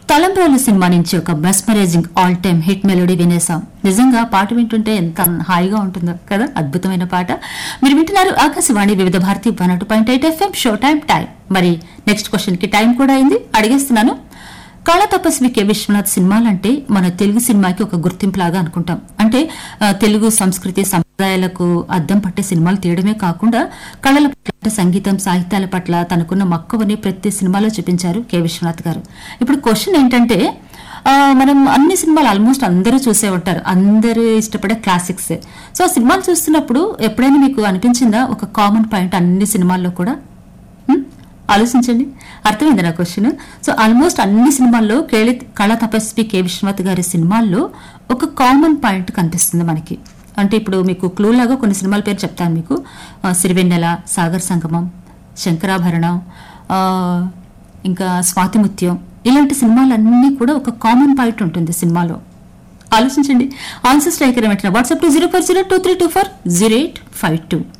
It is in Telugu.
తలంబ్రాలు సినిమా నుంచి ఒక mesmerising all time hit melody వినేసాం నిజంగా పాట వింటుంటే ఎంత హాయిగా ఉంటుందో కదా అద్భుతమైన పాట మీరు వింటున్నారు Akashvani Vividh Bharati one point eight FM show time time మరి నెక్స్ట్ క్వశ్చన్ కి టైం కూడా అయింది అడిగేస్తున్నాను కళా తపస్వి కె విశ్వనాథ్ సినిమాలంటే మన తెలుగు సినిమాకి ఒక గుర్తింపులాగా అనుకుంటాం అంటే ఆ, తెలుగు సంస్కృతి సంప్రదాయాలకు అద్దం పట్టే సినిమాలు తీయడమే కాకుండా కళల పట్ల సంగీతం సాహిత్యాల పట్ల తనకున్న మక్కువని ప్రతి సినిమాలో చూపించారు కె విశ్వనాథ్ గారు ఇప్పుడు క్వశ్చన్ ఏంటంటే ఆ, మనం అన్ని సినిమాలు ఆల్మోస్ట్ అందరూ చూసే ఉంటారు అందరూ ఇష్టపడే క్లాసిక్స్ సో ఆ సినిమాలు చూస్తున్నప్పుడు ఎప్పుడైనా మీకు అనిపించిందా ఒక కామన్ పాయింట్ అన్ని సినిమాల్లో కూడా హ్మ్? ఆలోచించండి అర్థమైంది నా క్వశ్చన్ సో ఆల్మోస్ట్ అన్ని సినిమాల్లో కేళి కళా తపస్వి కె విశ్వనాథ్ గారి సినిమాల్లో ఒక కామన్ పాయింట్ కనిపిస్తుంది మనకి అంటే ఇప్పుడు మీకు క్లూ లాగా కొన్ని సినిమాల పేరు చెప్తాను మీకు ఆ, సిరివెన్నెల సాగర్ సంగమం శంకరాభరణం ఆ, ఇంకా స్వాతిముత్యం ఇలాంటి సినిమాలన్నీ కూడా ఒక కామన్ పాయింట్ ఉంటుంది సినిమాలో ఆలోచించండి ఆన్సర్ స్ట్రైకర్ వెంటనే WhatsApp two zero four zero two three two four zero eight five two